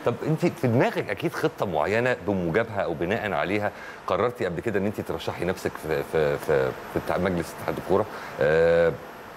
طب انت في دماغك اكيد خطه معينه بموجبها او بناء عليها قررتي قبل كده ان انت ترشحي نفسك في في في, في اتحاد- مجلس اتحاد الكوره آه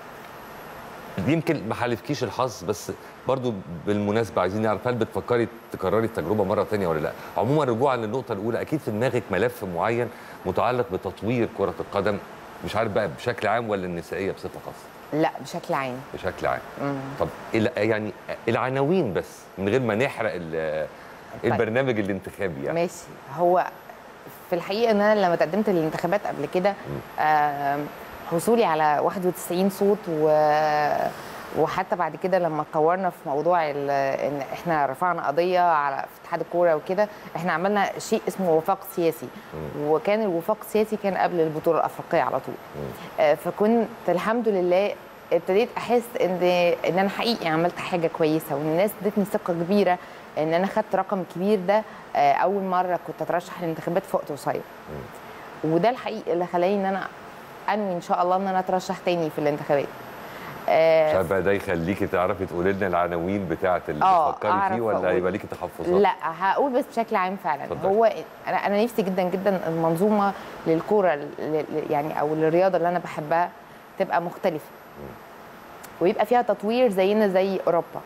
يمكن ما حالفكيش الحظ بس برضو بالمناسبه عايزين نعرف هل بتفكري تكرري التجربه مره تانية ولا لا عموما رجوعا للنقطه الاولى اكيد في دماغك ملف معين متعلق بتطوير كره القدم مش عارف بقى بشكل عام ولا النسائيه بصفه خاصه لا بشكل عام بشكل عام طب الع- يعني العناوين بس من غير ما نحرق ال- طيب. البرنامج الانتخابي يعني ماشي هو في الحقيقه ان انا لما تقدمت للانتخابات قبل كده آم، حصولي على 91 صوت و وحتى بعد كده لما اتطورنا في موضوع ال- ان احنا رفعنا قضيه على في اتحاد الكوره وكده احنا عملنا شيء اسمه وفاق سياسي وكان الوفاق السياسي كان قبل البطوله الافريقيه على طول آه، فكنت الحمد لله ابتديت احس ان ان انا حقيقي عملت حاجه كويسه وان الناس ادتني ثقه كبيره ان انا خدت رقم كبير ده آه، اول مره كنت اترشح للانتخابات في وقت قصير وده الحقيقي اللي خلاني ان انا انوي ان شاء الله ان انا اترشح تاني في الانتخابات مش آه، عارف بقى ده يخليكي تعرفي تقولي لنا العناوين بتاعه اللي آه، بتفكري أعرف فيه ولا أقول. هيبقى ليكي تحفظات؟ لا هقول بس بشكل عام فعلا اتفضلي. هو انا انا نفسي جدا جدا المنظومه للكوره ل- ل- يعني او للرياضه اللي انا بحبها تبقى مختلفه ويبقى فيها تطوير زينا زي اوروبا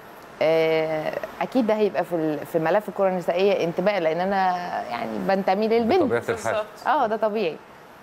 آه، اكيد ده هيبقى في ال- في ملف الكره النسائيه انتماء لان انا يعني بنتمي للبنت بطبيعه الحال بالظبط اه ده طبيعي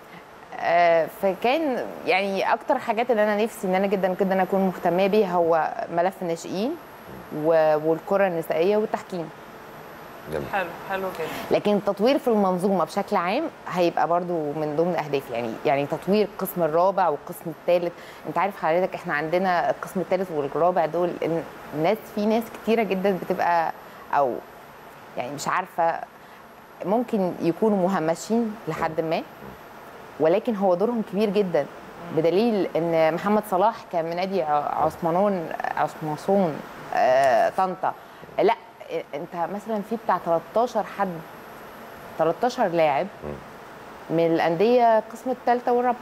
آه، فكان يعني اكتر حاجات اللي انا نفسي ان انا جدا جدا اكون مهتمه بيها هو ملف الناشئين و- والكره النسائيه والتحكيم جميل. حلو حلو جدا لكن التطوير في المنظومه بشكل عام هيبقى برضو من ضمن اهدافي يعني يعني تطوير القسم الرابع والقسم الثالث انت عارف حضرتك احنا عندنا القسم الثالث والرابع دول إن الناس في ناس كتيره جدا بتبقى او يعني مش عارفه ممكن يكونوا مهمشين لحد ما ولكن هو دورهم كبير جدا بدليل ان محمد صلاح كان من نادي ع- عثمانون عثمانصون آه، طنطا لا انت مثلا في بتاع 13 حد 13 لاعب من الانديه القسم الثالثه والرابعه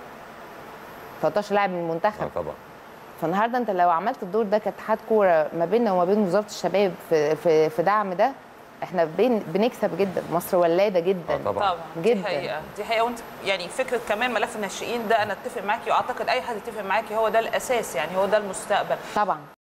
13 لاعب من اه المنتخب طبعا فالنهارده انت لو عملت الدور ده كاتحاد كوره ما بيننا وما بين وزاره الشباب في في, في دعم ده احنا بين بنكسب جدا مصر ولاده جدا اه طبعا طبعا دي جداً. حقيقه دي حقيقه وانت يعني فكره كمان ملف الناشئين ده انا اتفق معاكي واعتقد اي حد يتفق معاكي هو ده الاساس يعني هو ده المستقبل طبعا